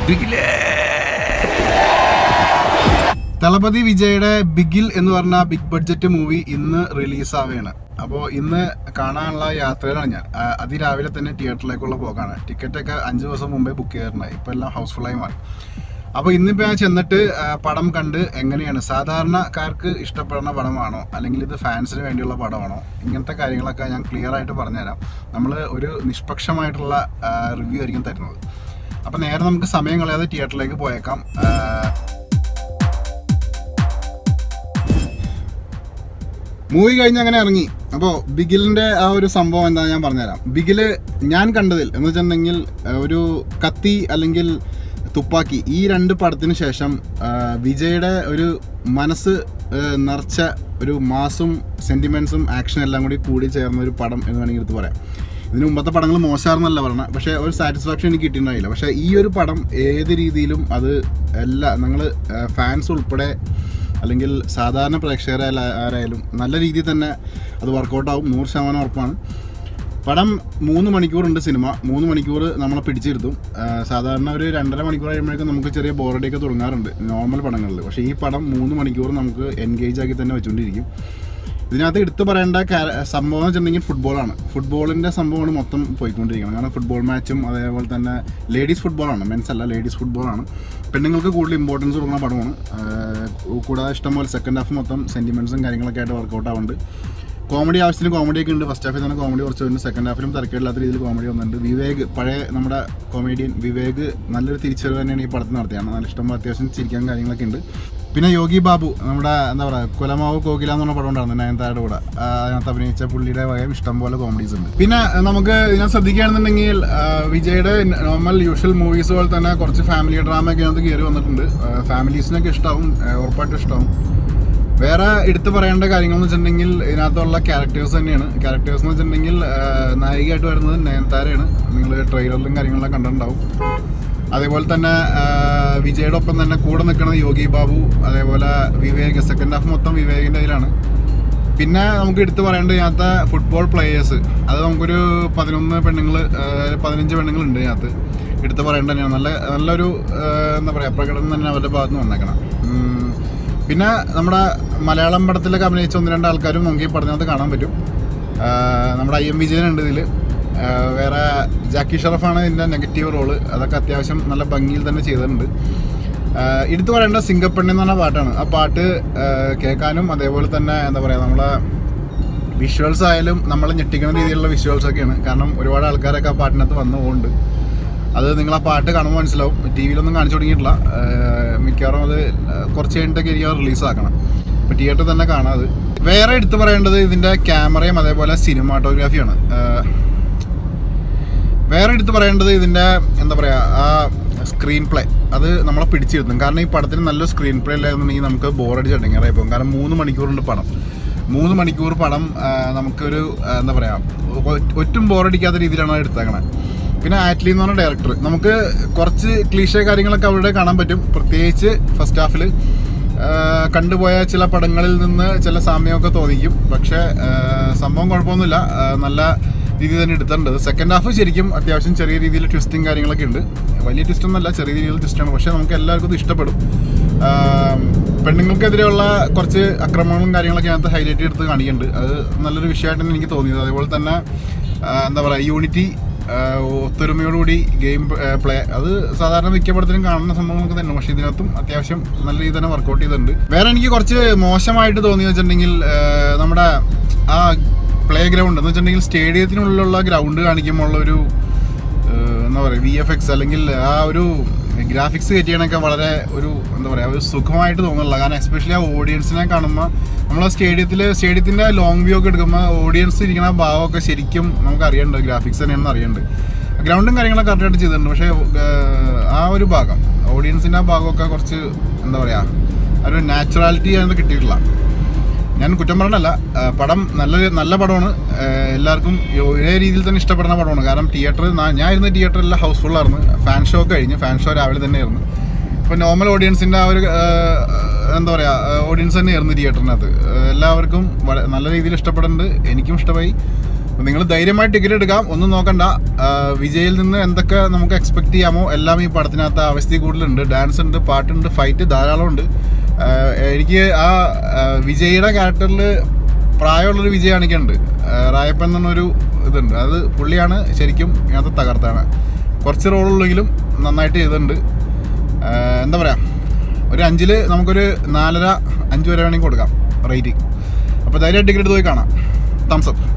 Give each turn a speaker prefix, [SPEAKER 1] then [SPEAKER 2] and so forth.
[SPEAKER 1] ബിഗിലേ തളപതി വിജയുടെ ബിഗിൽ എന്ന് പറഞ്ഞ ബിഗ് ബഡ്ജറ്റ് മൂവി ഇന്ന് റിലീസ് ആവുകയാണ് അപ്പോൾ ഇന്ന് കാണാനുള്ള യാത്രയിലാണ് ഞാൻ ആ, അതിരാവിലെ തന്നെ തിയേറ്ററിലേക്കുള്ള പോക്കാണ് ടിക്കറ്റൊക്കെ അഞ്ച് ദിവസം മുമ്പേ ബുക്ക് ചെയ്തിട്ടുണ്ടായി ഇപ്പോൾ എല്ലാം ഹൗസ്ഫുള്ളായി മാറി അപ്പോൾ ഇന്നിപ്പോൾ ഞാൻ ചെന്നിട്ട് ആ, പടം കണ്ട് എങ്ങനെയാണ് സാധാരണക്കാർക്ക് ഇഷ്ടപ്പെടുന്ന പടമാണോ അല്ലെങ്കിൽ ഇത് ഫാൻസിന് വേണ്ടിയുള്ള പടമാണോ ഇങ്ങനത്തെ കാര്യങ്ങളൊക്കെ ഞാൻ ക്ലിയർ ആയിട്ട് പറഞ്ഞുതരാം നമ്മൾ ഒരു നിഷ്പക്ഷമായിട്ടുള്ള റിവ്യൂ ആയിരിക്കും തരുന്നത് അപ്പോൾ നേരെ നമുക്ക് സമയം കളയാതെ തിയേറ്ററിലേക്ക് പോയേക്കാം ആ, മൂവി കഴിഞ്ഞ് അങ്ങനെ ഇറങ്ങി അപ്പോൾ ബിഗിലിന്റെ ആ ഒരു സംഭവം എന്താ ഞാൻ പറഞ്ഞുതരാം ബിഗില് ഞാൻ കണ്ടതിൽ എന്ന് വെച്ചിട്ടുണ്ടെങ്കിൽ ആ, ഒരു കത്തി അല്ലെങ്കിൽ തുപ്പാക്കി ഈ രണ്ട് പടത്തിന് ശേഷം ആ, വിജയുടെ ഒരു മനസ്സ് ആ, നിറച്ച ഒരു മാസും സെന്റിമെന്റ്സും ആക്ഷൻ എല്ലാം കൂടി കൂടി ചേർന്ന ഒരു പടം എന്ന് വേണമെങ്കിൽ എടുത്ത് പറയാം ഇതിന് മുമ്പത്തെ പടങ്ങൾ മോശമാണെന്നല്ല പറഞ്ഞത് പക്ഷേ ഒരു സാറ്റിസ്ഫാക്ഷൻ എനിക്ക് കിട്ടിയിട്ടുണ്ടായില്ല പക്ഷേ ഈ ഒരു പടം ഏത് രീതിയിലും അത് എല്ലാ നിങ്ങൾ ഫാൻസ് ഉൾപ്പെടെ അല്ലെങ്കിൽ സാധാരണ പ്രേക്ഷകരെ ആരായാലും നല്ല രീതിയിൽ തന്നെ അത് വർക്കൗട്ട് ആവും നൂറ് ശതമാനം ഉറപ്പാണ് പടം മൂന്ന് മണിക്കൂറുണ്ട് സിനിമ മൂന്ന് മണിക്കൂർ നമ്മളെ പിടിച്ചിരുത്തും ആ, സാധാരണ ഒരു രണ്ടര മണിക്കൂർ കഴിയുമ്പോഴേക്കും നമുക്ക് ചെറിയ ബോറടിയൊക്കെ തുടങ്ങാറുണ്ട് നോർമൽ പടങ്ങളിൽ പക്ഷേ ഈ പടം മൂന്ന് മണിക്കൂർ നമുക്ക് എൻഗേജ് ആക്കി തന്നെ വെച്ചുകൊണ്ടിരിക്കും ഇതിനകത്ത് എടുത്തു പറയേണ്ട കാ- സംഭവം എന്ന് വെച്ചിട്ടുണ്ടെങ്കിൽ ഫുട്ബോളാണ് ഫുട്ബോളിൻ്റെ സംഭവമാണ് മൊത്തം പോയിക്കൊണ്ടിരിക്കുന്നത് കാരണം ഫുട്ബോൾ മാച്ചും അതേപോലെ തന്നെ ലേഡീസ് ഫുട്ബോളാണ് മെൻസ് അല്ല ലേഡീസ് ഫുട്ബോളാണ് പെണ്ണുങ്ങൾക്ക് കൂടുതൽ ഇമ്പോർട്ടൻസ് കൊടുക്കുന്ന പടമാണ് ആഹ് കൂടാതെ ഇഷ്ടംപോലെ സെക്കൻഡ് ഹാഫ് മൊത്തം സെൻറ്റിമെൻറ്റ്സും കാര്യങ്ങളൊക്കെ ആയിട്ട് വർക്കൗട്ട് ആവുന്നുണ്ട് കോമഡി ആവശ്യത്തിന് കോമഡിയൊക്കെ ഉണ്ട് ഫസ്റ്റ് ഹാഫിൽ തന്നെ കോമഡി കുറച്ച് വരുന്നുണ്ട് സെക്കൻഡ് ഹാഫിലും തിരക്കേടില്ലാത്ത രീതിയിൽ കോമഡി വന്നിട്ടുണ്ട് വിവേക് പഴയ നമ്മുടെ കോമഡിയൻ വിവേക് നല്ലൊരു തിരിച്ചറിവ് തന്നെയാണ് ഈ പടത്തിൽ നടത്തിയാണ് നല്ല ഇഷ്ടം അത്യാവശ്യം ചിരിക്കാൻ കാര്യങ്ങളൊക്കെ ഉണ്ട് പിന്നെ യോഗി ബാബു നമ്മുടെ എന്താ പറയുക കുലമാവ് കോകില എന്ന് പറഞ്ഞ പടം ഉണ്ടായിരുന്നു നയൻതാരുടെ കൂടെ ആ, അതിനകത്ത് അഭിനയിച്ച പുള്ളിയുടെ വകയും ഇഷ്ടംപോലെ കോമഡീസ് ഉണ്ട് പിന്നെ നമുക്ക് ഞാൻ ശ്രദ്ധിക്കുകയാണെന്നുണ്ടെങ്കിൽ ആ, വിജയുടെ നോർമൽ യൂഷ്വൽ മൂവീസ് പോലെ തന്നെ കുറച്ച് ഫാമിലി ഡ്രാമ ഒക്കെ അതിനകത്ത് കയറി വന്നിട്ടുണ്ട് ഫാമിലീസിനൊക്കെ ഇഷ്ടമാവും ആ, ഉറപ്പായിട്ടും ഇഷ്ടമാവും വേറെ എടുത്തു പറയേണ്ട കാര്യങ്ങൾ എന്ന് വെച്ചിട്ടുണ്ടെങ്കിൽ ഇതിനകത്തുള്ള ക്യാരക്ടേഴ്സ് തന്നെയാണ് ക്യാരക്ടേഴ്സ് എന്ന് വെച്ചിട്ടുണ്ടെങ്കിൽ ആ, നായികയായിട്ട് വരുന്നത് നയൻതാരയാണ് നിങ്ങൾ ട്രെയിലറിലും കാര്യങ്ങളെല്ലാം കണ്ടിട്ടുണ്ടാവും അതേപോലെ തന്നെ ആ, വിജയുടെ ഒപ്പം തന്നെ കൂടെ നിൽക്കുന്നത് യോഗി ബാബു അതേപോലെ വിവേക് സെക്കൻഡ് ഹാഫ് മൊത്തം വിവേകിൻ്റെ കയ്യിലാണ് പിന്നെ നമുക്ക് എടുത്തു പറയേണ്ടത് ഇതിനകത്ത് ഫുട്ബോൾ പ്ലേയേഴ്സ് അത് നമുക്കൊരു പതിനൊന്ന് പെണ്ണുങ്ങൾ പതിനഞ്ച് പെണ്ണുങ്ങളുണ്ട് ഇതിനകത്ത് എടുത്തു പറയേണ്ട തന്നെയാണ് നല്ല നല്ലൊരു ആ, എന്താ പറയുക പ്രകടനം തന്നെ അവരുടെ ഭാഗത്ത് നിന്ന് വന്നേക്കണം ഉം. പിന്നെ നമ്മുടെ മലയാളം പടത്തിലൊക്കെ അഭിനയിച്ച ഒന്ന് രണ്ട് ആൾക്കാരും നമുക്ക് ഈ പടത്തിനകത്ത് കാണാൻ പറ്റും ആ, നമ്മുടെ ഐ എം വിജയൻ ഉണ്ട് ഇതിൽ വേറെ ജാക്കി ഷറഫാണ് ഇതിൻ്റെ നെഗറ്റീവ് റോള് അതൊക്കെ അത്യാവശ്യം നല്ല ഭംഗിയിൽ തന്നെ ചെയ്തിട്ടുണ്ട് ആഹ് എടുത്തു പറയേണ്ട സിംഗപ്പെണ്ണി എന്ന് പറഞ്ഞ പാട്ടാണ് ആ പാട്ട് ആഹ് കേൾക്കാനും അതേപോലെ തന്നെ എന്താ പറയുക നമ്മളെ വിഷ്വൽസ് ആയാലും നമ്മളെ ഞെട്ടിക്കുന്ന രീതിയിലുള്ള വിഷ്വൽസ് ഒക്കെയാണ് കാരണം ഒരുപാട് ആൾക്കാരൊക്കെ ആ പാട്ടിനകത്ത് വന്നു പോകുന്നുണ്ട് അത് നിങ്ങൾ ആ പാട്ട് കാണുമ്പോൾ മനസ്സിലാവും ടി വിയിലൊന്നും കാണിച്ചു തുടങ്ങിയിട്ടില്ല ആഹ് മിക്കവാറും അത് കുറച്ച് കഴിഞ്ഞിട്ടൊക്കെ എനിക്ക് റിലീസ് ആക്കണം ഇപ്പോൾ തിയേറ്ററിൽ തന്നെ കാണാം അത് വേറെ എടുത്തു പറയേണ്ടത് ഇതിൻ്റെ ക്യാമറയും അതേപോലെ സിനിമാറ്റോഗ്രാഫിയാണ് ആഹ് വേറെ എടുത്ത് പറയേണ്ടത് ഇതിൻ്റെ എന്താ പറയുക ആ സ്ക്രീൻ പ്ലേ അത് നമ്മളെ പിടിച്ചിരുത്തും കാരണം ഈ പടത്തിന് നല്ല സ്ക്രീൻ പ്ലേ ഇല്ലായിരുന്നുണ്ടെങ്കിൽ നമുക്ക് ബോറടിച്ചിട്ടുണ്ടെങ്കിൽ അറിയാം പോകും കാരണം മൂന്ന് മണിക്കൂറുണ്ട് പടം മൂന്ന് മണിക്കൂർ പടം ആ, നമുക്കൊരു ആ, എന്താ പറയുക ഒ- ഒറ്റും ബോറടിക്കാത്ത രീതിയിലാണ് അത് എടുത്തേക്കണത് പിന്നെ ആറ്റ്ലി എന്ന് പറഞ്ഞ ഡയറക്ടർ നമുക്ക് കുറച്ച് ക്ലീഷേ കാര്യങ്ങളൊക്കെ അവിടെ കാണാൻ പറ്റും പ്രത്യേകിച്ച് ഫസ്റ്റ് ഹാഫിൽ കണ്ടുപോയ ചില പടങ്ങളിൽ നിന്ന് ചില സാമ്യമൊക്കെ തോന്നിക്കും പക്ഷേ ആ, സംഭവം കുഴപ്പമൊന്നുമില്ല ആ, നല്ല രീതിയിൽ തന്നെ എടുത്തിട്ടുണ്ട് സെക്കൻഡ് ഹാഫ് ശരിക്കും അത്യാവശ്യം ചെറിയ രീതിയിൽ ട്വിസ്റ്റും കാര്യങ്ങളൊക്കെ ഉണ്ട് വലിയ ട്വിസ്റ്റ് ഒന്നല്ല ചെറിയ രീതിയിൽ ട്വിസ്റ്റാണ് പക്ഷേ നമുക്ക് എല്ലാവർക്കും ഇത് ഇഷ്ടപ്പെടും ആ, പെണ്ണുങ്ങൾക്കെതിരെയുള്ള കുറച്ച് അക്രമങ്ങളും കാര്യങ്ങളൊക്കെ അതിനകത്ത് ഹൈലൈറ്റ് എടുത്ത് കാണിക്കുന്നുണ്ട് അത് നല്ലൊരു വിഷയമായിട്ടാണ് എനിക്ക് തോന്നിയത് അതേപോലെ തന്നെ ആ, എന്താ പറയുക യൂണിറ്റി ഒത്തൊരുമയോടുകൂടി ഗെയിം പ്ലേ അത് സാധാരണ മിക്ക പടത്തിലും കാണുന്ന സംഭവങ്ങളൊക്കെ തന്നെ പക്ഷേ ഇതിനകത്തും അത്യാവശ്യം നല്ല രീതിയിൽ തന്നെ വർക്കൗട്ട് ചെയ്തിട്ടുണ്ട് വേറെ എനിക്ക് കുറച്ച് മോശമായിട്ട് തോന്നിയെന്ന് വെച്ചിട്ടുണ്ടെങ്കിൽ ആ, നമ്മുടെ ആ പ്ലേ ഗ്രൗണ്ട് എന്ന് വെച്ചിട്ടുണ്ടെങ്കിൽ സ്റ്റേഡിയത്തിനുള്ളിലുള്ള ഗ്രൗണ്ട് കാണിക്കുമ്പോൾ ഉള്ള ഒരു ഏഹ് എന്താ പറയുക വി എഫ് എക്സ് അല്ലെങ്കിൽ ആ ഒരു ഗ്രാഫിക്സ് കയറ്റിയാണൊക്കെ വളരെ ഒരു എന്താ പറയുക ഒരു സുഖമായിട്ട് തോന്നുന്നില്ല കാരണം എസ്പെഷ്യലി ആ ഓഡിയൻസിനെ കാണുമ്പോൾ നമ്മൾ ആ സ്റ്റേഡിയത്തിൽ സ്റ്റേഡിയത്തിൻ്റെ ലോങ് വ്യൂ ഒക്കെ എടുക്കുമ്പോൾ ഓഡിയൻസ് ഇരിക്കുന്ന ഭാവമൊക്കെ ശരിക്കും നമുക്ക് അറിയണ്ട് ഗ്രാഫിക്സ് തന്നെയാണെന്ന് അറിയണ്ട് ഗ്രൗണ്ടും കാര്യങ്ങളൊക്കെ കറക്റ്റായിട്ട് ചെയ്തിട്ടുണ്ട് പക്ഷേ ഏഹ് ആ ഒരു ഭാഗം ഓഡിയൻസിൻ്റെ ആ ഭാഗമൊക്കെ കുറച്ച് എന്താ പറയുക ഒരു നാച്ചുറാലിറ്റി അതിനകത്ത് കിട്ടിയിട്ടില്ല ഞാൻ കുറ്റം പറഞ്ഞല്ല ആ, പടം നല്ല നല്ല പടമാണ് ആ, എല്ലാവർക്കും ഒരേ രീതിയിൽ തന്നെ ഇഷ്ടപ്പെടുന്ന പടമാണ് കാരണം തിയേറ്റർ ഞാൻ ഇരുന്ന തിയേറ്ററിൽ ഹൗസ്ഫുൾ ആയിരുന്നു ഫാൻ ഷോ കഴിഞ്ഞ് ഫാൻ ഷോ രാവിലെ തന്നെയായിരുന്നു ഇപ്പോൾ നോർമൽ ഓഡിയൻസിൻ്റെ ആ ഒരു ആ, എന്താ പറയുക ഓഡിയൻസ് തന്നെയായിരുന്നു തിയേറ്ററിനകത്ത് ആ, എല്ലാവർക്കും വള- നല്ല രീതിയിൽ ഇഷ്ടപ്പെടുന്നുണ്ട് എനിക്കും ഇഷ്ടമായി നിങ്ങൾ ധൈര്യമായി ടിക്കറ്റ് എടുക്കാം ഒന്നും നോക്കണ്ട ആ, വിജയിൽ നിന്ന് എന്തൊക്കെ നമുക്ക് എക്സ്പെക്ട് ചെയ്യാമോ എല്ലാം ഈ പടത്തിനകത്ത് ആവശ്യത്തിൽ കൂടുതലുണ്ട് ഡാൻസ് ഉണ്ട് പാട്ടുണ്ട് ഫൈറ്റ് ധാരാളം ഉണ്ട് ആ, എനിക്ക് ആ ആ, വിജയുടെ ക്യാരക്ടറിൽ പ്രായമുള്ളൊരു വിജയ് കാണിക്കുന്നുണ്ട് ആ, റായപ്പൻ എന്നൊരു ഇതുണ്ട് അത് പുള്ളിയാണ് ശരിക്കും ഇതിനകത്ത് തകർത്താണ് കുറച്ച് റോളുള്ളെങ്കിലും നന്നായിട്ട് ചെയ്തിട്ടുണ്ട് ആ, എന്താ പറയുക ഒരു അഞ്ചില് നമുക്കൊരു നാലര അഞ്ച് വരെ വേണമെങ്കിൽ കൊടുക്കാം റേറ്റിംഗ് അപ്പോൾ ധൈര്യമായിട്ട് ടിക്കറ്റ് എടുത്ത് പോയി കാണാം തംസ് അപ്പ്